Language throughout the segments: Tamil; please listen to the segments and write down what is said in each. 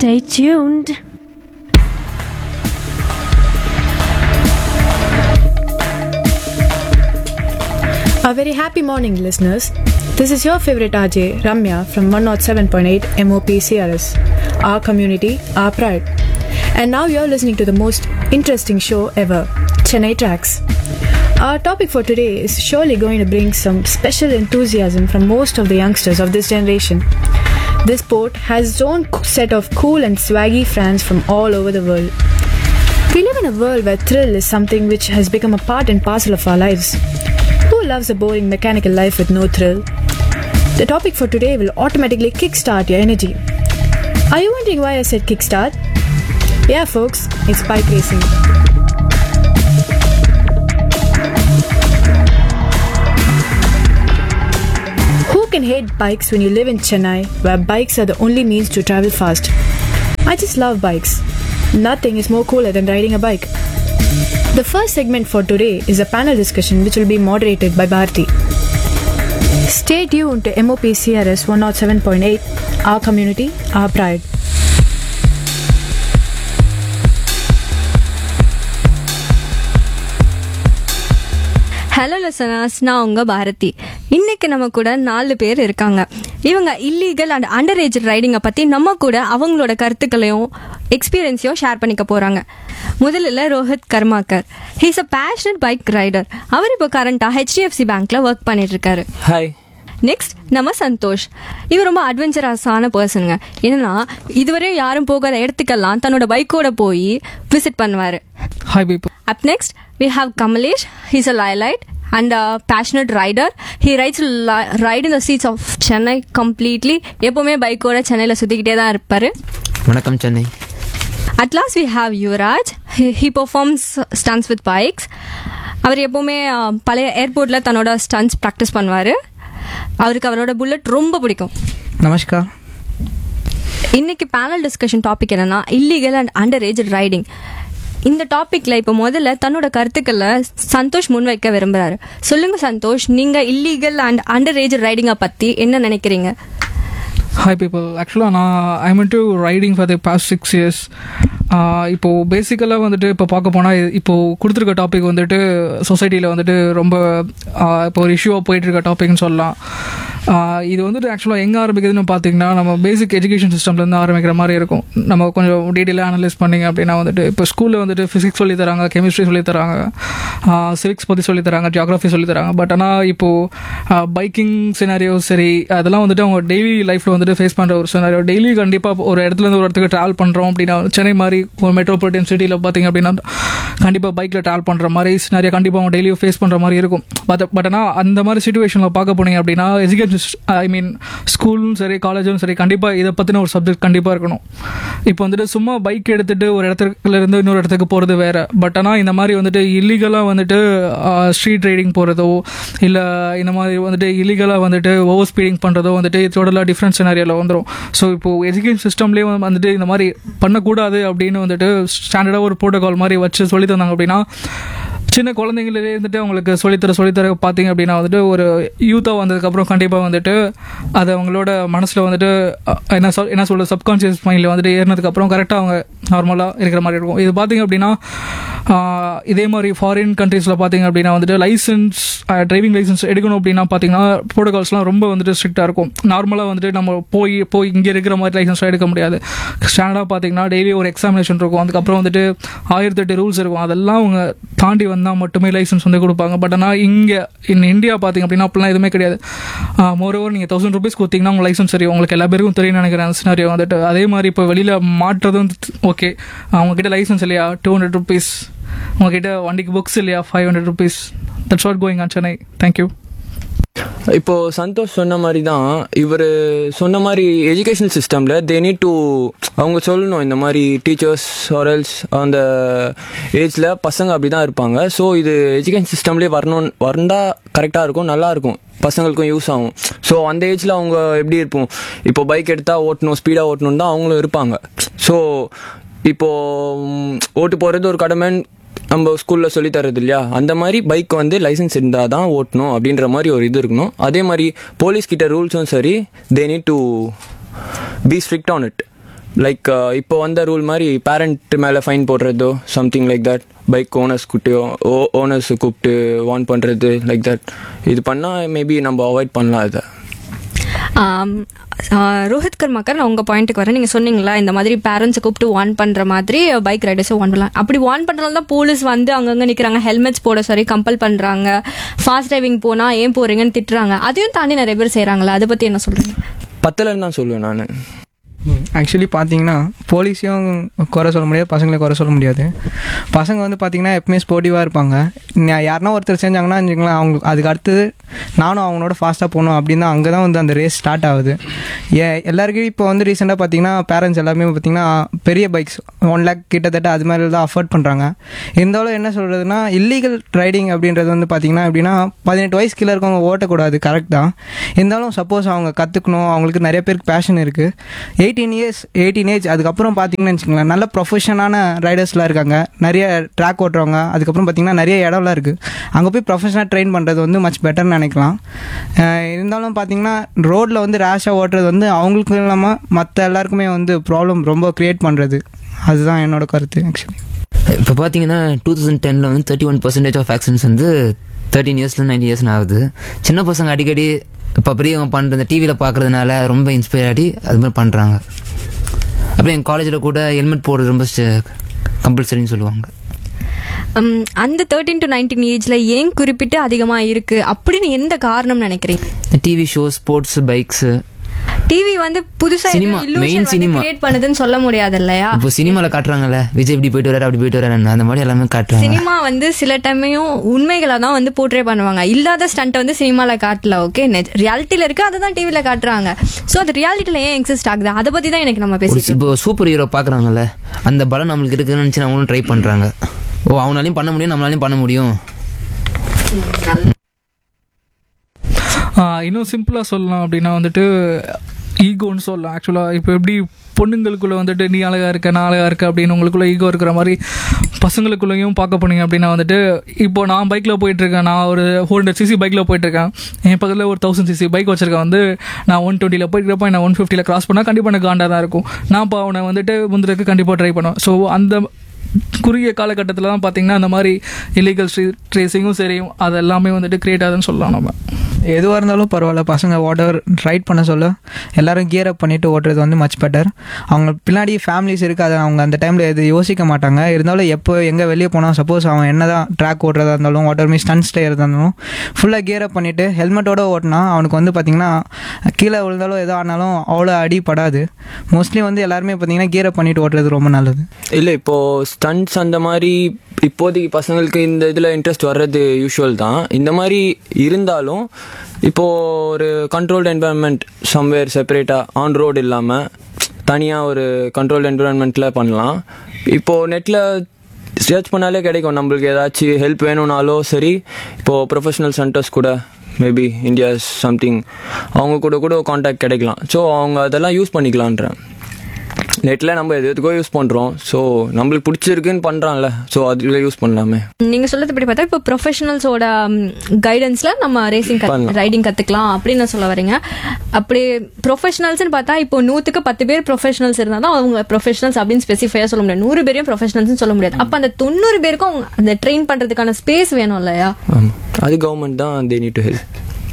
Stay tuned. A very happy morning, listeners. This is your favorite RJ, Ramya from 107.8 MOP CRS. Our community, our pride. And now you're listening to the most interesting show ever, Chennai Tracks. Our topic for today is surely going to bring some special enthusiasm from most of the youngsters of this generation. This sport has its own set of cool and swaggy fans from all over the world. We live in a world where thrill is something which has become a part and parcel of our lives. Who loves a boring mechanical life with no thrill? The topic for today will automatically kickstart your energy. Are you wondering why I said kickstart? Yeah, folks, it's bike racing. Who can hate bikes when you live in Chennai, where bikes are the only means to travel fast? I just love bikes. Nothing is more cooler than riding a bike. The first segment for today is a panel discussion which will be moderated by Bharti. Stay tuned to MOP CRS 107.8, our community, our pride. Hello listeners நான் உங்க பாரதி இன்னைக்கு நம்ம கூட நாலு பேர் இருக்காங்க இவங்க இல்லீகல் அண்ட் அண்டர் ஏஜ் ரைடிங்கை பத்தி நம்ம கூட அவங்களோட கருத்துக்களையும் எக்ஸ்பீரியன்ஸையும் ஷேர் பண்ணிக்க போறாங்க முதல்ல Rohith Karmakar he's a passionate bike rider அவர் இப்போ கரண்டா ஹெச்டிஎஃப்சி பேங்க்ல ஒர்க் பண்ணிட்டு இருக்காரு ஹாய் நெக்ஸ்ட் நம்ம சந்தோஷ் இவர் ரொம்ப அட்வென்ச்சரஸான பர்சனுங்க என்னன்னா இதுவரை யாரும் போகாத இடத்துக்கெல்லாம் தன்னோட பைக்கோட போய் விசிட் பண்ணுவாரு Hi people. Up next, we have Kamalesh. He's a liolite and a passionate rider. He rides li- ride in the streets of Chennai completely. எப்பவுமே பைக்கோட சென்னையில் சுற்றிக்கிட்டே தான் இருப்பாரு வணக்கம் Chennai at last we have Yuvaraj he performs stunts with bikes அவர் எப்பவுமே அஹ், பழைய ஏர்போர்ட்டில் தன்னோட ஸ்டன்ஸ் ப்ராக்டிஸ் பண்ணுவார் அவருக்கு அவரோட புல்லட் ரொம்ப பிடிக்கும் Namaskar. இன்னைக்கு பேனல் டிஸ்கஷன் டாபிக் என்னன்னா illegal and under age riding இந்த டாபிக்ல இப்போ முதல்ல தன்னோட கருத்துக்களை சந்தோஷ் முன்வைக்க விரும்புறாரு சொல்லுங்க சந்தோஷ் நீங்க இல்லீகல் அண்ட் அண்டர் ஏஜ் ரைடிங்கை பத்தி என்ன நினைக்கிறீங்க Hi people. ஆக்சுவலாக நான் I mean to riding for the past six years இப்போது பேசிக்கலாக வந்துட்டு இப்போ பார்க்க போனால் இப்போது கொடுத்துருக்க டாபிக் வந்துட்டு சொசைட்டியில் வந்துட்டு ரொம்ப ஆஹ் இப்போ ஒரு இஷ்யூவாக போயிட்டுருக்க டாபிக்னு சொல்லலாம் ஆஹ் இது வந்துட்டு ஆக்சுவலாக எங்கே ஆரம்பிக்குதுன்னு பார்த்தீங்கன்னா நம்ம பேசிக் எஜுகேஷன் சிஸ்டம்லேருந்து ஆரம்பிக்கிற மாதிரி இருக்கும் நம்ம கொஞ்சம் டீட்டெயிலாக அனலைஸ் பண்ணிங்க அப்படின்னா வந்துட்டு இப்போ ஸ்கூலில் வந்துட்டு ஃபிசிக்ஸ் சொல்லி தராங்க கெமிஸ்ட்ரி சொல்லி தராங்க சிவிக்ஸ் பற்றி சொல்லி தராங்க ஜியாகிரஃபி சொல்லி தராங்க பட் ஆனால் இப்போது பைக்கிங் சினாரியோ சரி அதெல்லாம் வந்துட்டு அவங்க டெய்லி லைஃப்பில் வந்துட்டு ஃபேஸ் பண்ணுற ஒரு சினாரியோ டெய்லி கண்டிப்பாக ஒரு இடத்துல இருந்து ஒரு இடத்துக்கு ட்ராவல் பண்ணுறோம் அப்படின்னா சென்னை மாதிரி ஒரு மெட்ரோபாலிட்டன் சிட்டியில் பார்த்தீங்க அப்படின்னா கண்டிப்பாக பைக்கில் ட்ராவல் பண்ணுற மாதிரி சினாரியோ கண்டிப்பாக அவங்க டெய்லியும் ஃபேஸ் பண்ணுற மாதிரி இருக்கும் பட் பட் ஆனால் அந்த மாதிரி சுச்சுவேஷனில் பார்க்க போனீங்க அப்படின்னா எஜுகேஷன் ஐ மீன் ஸ்கூலும் சரி காலேஜும் சரி கண்டிப்பாக இதை பற்றின ஒரு சப்ஜெக்ட் கண்டிப்பாக இருக்கணும் இப்போ வந்துட்டு சும்மா பைக் எடுத்துகிட்டு ஒரு இடத்துல இருந்து இன்னொரு இடத்துக்கு போகிறது வேற பட் ஆனால் இந்த மாதிரி வந்துட்டு இல்லீகலாக வந்துட்டு ஸ்ட்ரீட் ரைடிங் போகிறதோ இல்லை இந்த மாதிரி வந்துட்டு இல்லீகலாக வந்துட்டு ஓவர் ஸ்பீடிங் பண்ணுறதோ வந்துட்டு டோட்டலாக டிஃப்ரெண்ட் சினாரியோவில் வந்துடும் ஸோ இப்போது எஜுகேஷன் சிஸ்டம்லேயே வந்துட்டு இந்த மாதிரி பண்ணக்கூடாது அப்படின்னு வந்துட்டு ஸ்டாண்டர்டாக ஒரு ப்ரோட்டோகால் மாதிரி வச்சு சொல்லி தந்தாங்க அப்படின்னா சின்ன குழந்தைங்களே இருந்துட்டு அவங்களுக்கு சொல்லித்தர சொல்லித்தர பார்த்தீங்க அப்படின்னா வந்துட்டு ஒரு யூத்தாக வந்ததுக்கப்புறம் கண்டிப்பாக வந்துட்டு அது அவங்களோட மனசில் வந்துட்டு அஹ், என்ன சொல் என்ன சொல்ல சப்கான்ஷியஸ் மைண்டில் வந்துட்டு ஏறினதுக்கப்புறம் கரெக்டாக அவங்க நார்மலாக இருக்கிற மாதிரி இருக்கும் இது பார்த்தீங்க அப்படின்னா ஆஹ், இதே மாதிரி ஃபாரின் கண்ட்ரீஸில் பார்த்தீங்க அப்படின்னா வந்துட்டு லைசன்ஸ் டிரைவிங் லைசன்ஸ் எடுக்கணும் அப்படின்னா பார்த்தீங்கன்னா ப்ரோட்டோகால்ஸ்லாம் ரொம்ப வந்துட்டு ஸ்ட்ரிக்டாக இருக்கும் நார்மலாக வந்துட்டு நம்ம போய் போய் இங்கே இருக்கிற மாதிரி லைசன்ஸ்லாம் எடுக்க முடியாது ஸ்டாண்டர்டாக பார்த்தீங்கன்னா டெய்லி ஒரு எக்ஸாமினேஷன் இருக்கும் அதுக்கப்புறம் வந்துட்டு ஆயிரத்தெட்டு ரூல்ஸ் இருக்கும் அதெல்லாம் அவங்க தாண்டி வந்தால் மட்டுமே லைசன்ஸ் வந்து கொடுப்பாங்க பட் ஆனால் இங்கே இன் இந்தியா பார்த்தீங்க அப்படின்னா அப்படிலாம் எதுவுமே கிடையாது மோரோவர் நீங்கள் தௌசண்ட் ருபீஸ் கொடுத்தீங்கன்னா உங்கள் லைசன்ஸ் சரி உங்களுக்கு எல்லா பேருக்கும் தெரியும் நினைக்கிறேன் சினாரியோ வந்துட்டு அதே மாதிரி இப்போ வெளியில் மாட்டுறதும் ஓகே அவங்கக்கிட்ட லைசன்ஸ் இல்லையா டூ ஹண்ட்ரட் ருபீஸ் உங்ககிட்ட வண்டிக்கு புக்ஸ் இல்லையா five hundred rupees that's what going on Chennai thank you இப்போ சந்தோஷ் சொன்ன மாதிரி தான் இவர் சொன்ன மாதிரி எஜுகேஷனல் சிஸ்டமில் தே நீட் டு அவங்க சொல்லணும் இந்த மாதிரி டீச்சர்ஸ் ஆரல்ஸ் அந்த ஏஜில் பசங்க அப்படி தான் இருப்பாங்க ஸோ இது எஜுகேஷன் சிஸ்டம்லேயே வரணும் வந்தால் கரெக்டாக இருக்கும் நல்லா இருக்கும் பசங்களுக்கும் யூஸ் ஆகும் ஸோ அந்த ஏஜில் அவங்க எப்படி இருப்போம் இப்போ பைக் எடுத்தால் ஓட்டணும் ஸ்பீடாக ஓட்டணும் தான் அவங்களும் இருப்பாங்க ஸோ இப்போ ம், ஓட்டு போகிறது ஒரு கடமைன்னு நம்ம ஸ்கூலில் சொல்லி தரது இல்லையா அந்த மாதிரி பைக் வந்து லைசன்ஸ் இருந்தால் தான் ஓட்டணும் அப்படின்ற மாதிரி ஒரு இது இருக்கணும் அதே மாதிரி போலீஸ் கிட்ட ரூல்ஸும் சரி they need to be strict on it like இப்போ வந்த ரூல் மாதிரி பேரண்ட் மேலே ஃபைன் போடுறதோ something like that bike owners கூப்பிட்டு ஓ ஓனர்ஸ் கூப்பிட்டு வார்ன் பண்ணுறது லைக் தட் இது பண்ணால் மேபி நம்ம அவாய்ட் பண்ணலாம் இதை ஆம், ஆ, ரோஹித் கர்மாக்கர் நான் உங்கள் பாயிண்ட்டுக்கு வரேன் நீங்கள் சொன்னீங்களா இந்த மாதிரி பேரண்ட்ஸை கூப்பிட்டு வார்ன் பண்ணுற மாதிரி பைக் ரைடர்ஸை வார்ன் பண்ணலாம் அப்படி வார்ன் பண்ணுறதுல தான் போலீஸ் வந்து அங்கங்கே நிற்கிறாங்க ஹெல்மெட்ஸ் போட சாரி கம்பல் பண்ணுறாங்க ஃபாஸ்ட் டிரைவிங் போனால் ஏன் போகிறீங்கன்னு திட்டுறாங்க அதையும் தாண்டி நிறைய பேர் செய்கிறாங்களா அதை பற்றி என்ன சொல்கிறீங்க பத்தலைன்னு தான் சொல்லுவேன் நான் ஆக்சுவலி பார்த்தீங்கன்னா போலீஸையும் குறை சொல்ல முடியாது பசங்களையும் குறை சொல்ல முடியாது பசங்க வந்து பார்த்தீங்கன்னா எப்பவுமே ஸ்போர்ட்டிவாக இருப்பாங்க நான் யாருன்னா ஒருத்தர் செஞ்சாங்கன்னா வச்சுக்கோங்களேன் அவங்க அதுக்கு அடுத்தது நானும் அவங்களோட ஃபாஸ்ட்டாக போகணும் அப்படின்னு தான் அங்கே தான் வந்து அந்த ரேஸ் ஸ்டார்ட் ஆகுது ஏ எல்லாருக்கும் இப்போ வந்து ரீசெண்டாக பார்த்தீங்கன்னா பேரண்ட்ஸ் எல்லாமே பார்த்தீங்கன்னா பெரிய பைக்ஸ் ஒன் லேக் கிட்டத்தட்ட அது மாதிரி தான் அஃபோர்ட் பண்ணுறாங்க இருந்தாலும் என்ன சொல்கிறதுனா இல்லீகல் ரைடிங் அப்படின்றது வந்து பார்த்தீங்கன்னா எப்படின்னா பதினெட்டு வயசு கீழே இருக்கவங்க ஓட்டக்கூடாது கரெக்ட் தான் இருந்தாலும் சப்போஸ் அவங்க கற்றுக்கணும் அவங்களுக்கு நிறைய பேருக்கு பேஷன் இருக்குது எயிட்டீன் இயர்ஸ் எயிட்டீன் ஏஜ் அதுக்கப்புறம் பார்த்தீங்கன்னு வச்சுக்கோங்களேன் நல்ல ப்ரொஃபஷனான ரைடர்ஸ்லாம் இருக்காங்க நிறைய ட்ராக் ஓட்டுறவங்க அதுக்கப்புறம் பார்த்தீங்கன்னா நிறைய இடம்லாம் இருக்குது அங்கே போய் ப்ரொஃபஷனாக ட்ரெயின் பண்ணுறது வந்து மச் பெட்டர்னு நினைக்கலாம் அஹ் இருந்தாலும் பார்த்தீங்கன்னா ரோட்டில் வந்து ரேஷாக ஓட்டுறது வந்து அவங்களுக்கு இல்லாமல் மற்ற எல்லாருக்குமே வந்து ப்ராப்ளம் ரொம்ப க்ரியேட் பண்ணுறது அதுதான் என்னோட கருத்து ஆக்சுவலி இப்போ பார்த்தீங்கன்னா டூ தௌசண்ட் டெனில் வந்து thirty one percentage of accidents வந்து தேர்ட்டின் இயர்ஸ்ல நைன்டி இயர்ஸ் ஆகுது சின்ன பசங்க அடிக்கடி இப்போ பெரியவங்க பண்ணுற இந்த டிவியில் பார்க்குறதுனால ரொம்ப இன்ஸ்பயர் ஆகி அது மாதிரி பண்ணுறாங்க அப்புறம் எங்கள் காலேஜில் கூட ஹெல்மெட் போடுறது ரொம்ப கம்பல்சரின்னு சொல்லுவாங்க உம், அந்த தேர்ட்டின் டு நைன்டீன் ஏஜ்ல ஏன் குறிப்பிட்டு அதிகமா இருக்கு அப்படின்னு எந்த காரணம் நினைக்கிறீங்க TV show sports bikes TV வந்து புதுசா Cinema, main cinema. கிரியேட் பண்ணுதுன்னு சொல்ல முடியாது இல்லையா இப்போ சினிமாவில் காட்டுறாங்கல்ல விஜய் இப்படி போயிட்டு வராரு அப்படி போயிட்டு வராரு அந்த மாதிரி எல்லாமே காட்டுறாங்க சினிமா வந்து சில டைமையும் உண்மைகளை தான் வந்து போர்ட்ரே பண்ணுவாங்க இல்லாத ஸ்டண்ட் வந்து சினிமால காட்டல ஓகே ரியாலிட்டியில இருக்கு அதை தான் டிவில காட்டுறாங்க ஸோ அது ரியாலிட்டியில ஏன் எக்ஸிஸ்ட் ஆகுது அதை பத்தி தான் எனக்கு நம்ம ஒரு பேசிட்டு இப்போ சூப்பர் ஹீரோ பார்க்குறாங்கல்ல அந்த பலம் நம்மளுக்கு இருக்குன்னு நினச்சி அவங்களும் ட்ரை பண்ணுறாங்க ஓ அவனாலையும் பண்ண முடியும் நம்மளாலையும் பண்ண முடியும் ஆஹ் இன்னும் சிம்பிளாக சொல்லலாம் அப்படின்னா வந்துட்டு ஈகோன்னு சொல்லலாம் ஆக்சுவலாக இப்போ எப்படி பொண்ணுங்களுக்குள்ள வந்துட்டு நீ அழகா இருக்க நான் அழகா இருக்க அப்படின்னு உங்களுக்குள்ள ஈகோ இருக்கிற மாதிரி பசங்களுக்குள்ளேயும் பார்க்க போனீங்க அப்படின்னா வந்துட்டு இப்போ நான் பைக்கில் போயிட்டு இருக்கேன் நான் ஒரு ஹண்ட்ரட் சிசி பைக்கில் போயிட்டு இருக்கேன் என் பக்கத்தில் ஒரு தௌசண்ட் சிசி பைக் வச்சிருக்கேன் வந்து நான் ஒன் டுவெண்ட்டியில் போயிட்டு நான் ஒன் ஃபிஃப்டியில் கிராஸ் பண்ணால் கண்டிப்பாக எனக்கு காண்டாக தான் இருக்கும் நான் இப்போ அவனை வந்துட்டு முந்திரக்கு கண்டிப்பாக ட்ரை பண்ணுவேன் ஸோ அந்த குறுகிய காலகட்டத்தில் தான் பார்த்தீங்கன்னா அந்த மாதிரி இல்லீகல் ஸ்ட்ரீட் ட்ரேசிங்கும் சரி அது எல்லாமே வந்துட்டு கிரியேட் ஆகுதுன்னு சொல்லலாம் நம்ம எதுவாக இருந்தாலும் பரவாயில்ல பசங்க வாட்டர் ரைட் பண்ண சொல்ல எல்லாரும் கியர் அப் பண்ணிட்டு ஓட்டுறது வந்து மச் பெட்டர் அவங்க பின்னாடி ஃபேமிலிஸ் இருக்குது அதை அவங்க அந்த டைமில் எது யோசிக்க மாட்டாங்க இருந்தாலும் எப்போ எங்கே வெளியே போனால் சப்போஸ் அவன் என்ன தான் ட்ராக் ஓட்டுறதா இருந்தாலும் வாட்டர் மீ ஸ்டன் ஸ்டே இருந்தாலும் ஃபுல்லாக கியர் அப் பண்ணிவிட்டு ஹெல்மெட்டோட ஓட்டினா அவனுக்கு வந்து பார்த்திங்கன்னா கீழே விழுந்தாலும் எதோ ஆனாலும் அவ்வளோ அடி படாது மோஸ்ட்லி வந்து எல்லாருமே பார்த்தீங்கன்னா கியர் அப் பண்ணிட்டு ஓட்டுறது ரொம்ப நல்லது இல்லை இப்போது ஸ்டண்ட்ஸ் அந்த மாதிரி இப்போதைக்கு பசங்களுக்கு இந்த இதில் இன்ட்ரெஸ்ட் வர்றது யூஷுவல் தான் இந்த மாதிரி இருந்தாலும் இப்போது ஒரு கண்ட்ரோல்டு என்வரன்மெண்ட் சம்வேர் செப்பரேட்டாக ஆன் ரோடு இல்லாமல் தனியாக ஒரு கண்ட்ரோல்டு என்வரன்மெண்ட்டில் பண்ணலாம் இப்போது நெட்டில் சர்ச் பண்ணாலே கிடைக்கும் நம்மளுக்கு ஏதாச்சும் ஹெல்ப் வேணும்னாலோ சரி இப்போது ப்ரொஃபஷனல் சென்டர்ஸ் கூட மேபி இந்தியா சம்திங் அவங்க கூட கூட காண்டாக்ட் கிடைக்கலாம் ஸோ அவங்க அதெல்லாம் யூஸ் பண்ணிக்கலான்றேன் நெட்டில் நம்ம எது எதுக்கோ யூஸ் பண்ணுறோம் ஸோ நம்மளுக்கு பிடிச்சிருக்குன்னு பண்ணுறான்ல ஸோ அதுல யூஸ் பண்ணலாமே நீங்க சொல்றது படி பார்த்தா இப்போ ப்ரொஃபஷனல்ஸோட கைடன்ஸ்ல நம்ம ரேசிங் பண்ணலாம். ரைடிங் கத்துக்கலாம் அப்படின்னு சொல்ல வரீங்க அப்படி ப்ரொஃபஷனல்ஸ்னு பார்த்தா இப்போ நூத்துக்கு பத்து பேர் ப்ரொஃபஷனல்ஸ் இருந்தால் தான் அவங்க ப்ரொஃபஷனல்ஸ் அப்படின்னு ஸ்பெசிஃபையா சொல்ல முடியாது நூறு பேரையும் ப்ரொஃபஷனல்ஸ் சொல்ல முடியாது அப்ப அந்த தொண்ணூறு பேருக்கும் அவங்க அந்த ட்ரெயின் பண்றதுக்கான ஸ்பேஸ் வேணும் இல்லையா ஆமாம் அது கவர்மெண்ட் தான் தே நீட் டு ஹெல்ப்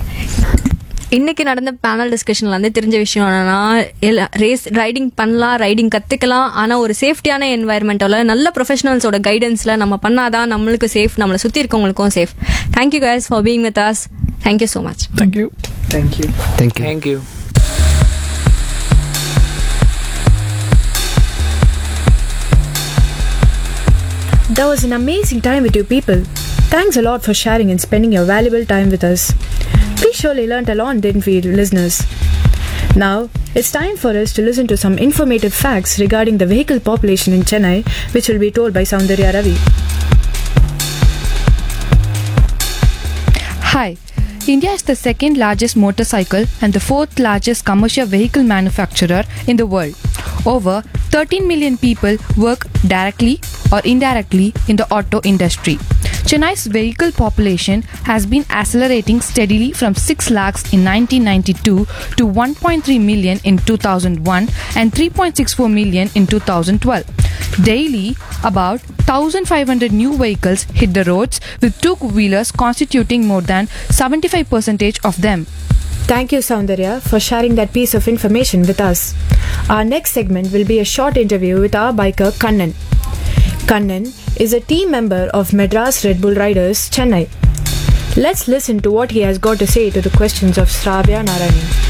இன்னைக்கு நடந்த பேனல் டிஸ்கஷன்ல வந்து தெரிஞ்ச விஷயம் என்னன்னா ரேஸ் ரைடிங் பண்ணலாம் ரைடிங் கத்துக்கலாம் ஆனா ஒரு சேஃப்டியான என்வாயர்மெண்டோட நல்ல ப்ரொஃபஷனல்ஸோட கைடன்ஸ்ல நம்ம பண்ணாதான் நம்மளுக்கு சேஃப் நம்மளை சுத்தி இருக்கவங்களுக்கும் safe thank you guys for being with us thank you so much thank you thank you thank you thank you That was an amazing time with you people. Thanks a lot for sharing and spending your valuable time with us. We surely learnt a lot, didn't we, listeners? Now, it's time for us to listen to some informative facts regarding the vehicle population in Chennai, which will be told by Soundarya Ravi. Hi. India is the second largest motorcycle and the fourth largest commercial vehicle manufacturer in the world. Over 13 million people work directly or indirectly in the auto industry. Chennai's vehicle population has been accelerating steadily from 6 lakhs in 1992 to 1.3 million in 2001 and 3.64 million in 2012. Daily, about 1,500 new vehicles hit the roads, with two wheelers constituting more than 75% of them. Thank you, Soundarya, for sharing that piece of information with us. Our next segment will be a short interview with our biker Kannan. Kannan is a team member of Madras Red Bull Riders, Chennai. Let's listen to what he has got to say to the questions of Sravya Narayanan.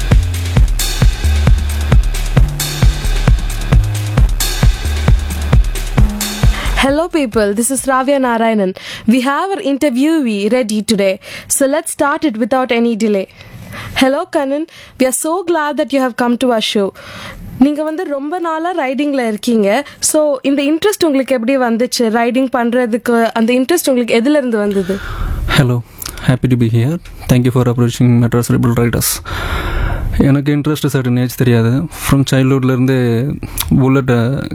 Hello, people. This is Ravya Narayanan. We have our interviewee ready today. So let's start it without any delay. Hello, Kanan. We are so glad that you have come to our show. நீங்கள் வந்து ரொம்ப நாளாக ரைடிங்கில் இருக்கீங்க ஸோ இந்த இன்ட்ரெஸ்ட் உங்களுக்கு எப்படி வந்துச்சு ரைடிங் பண்ணுறதுக்கு அந்த இன்ட்ரெஸ்ட் உங்களுக்கு எதுலேருந்து வந்தது hello happy to be here thank you for approaching Madras ripple riders எனக்கு இன்ட்ரெஸ்ட் சர்டன் ஏஜ் தெரியாது ஃப்ரம் சைல்ட்ஹுட்லேருந்து புல்லட்டை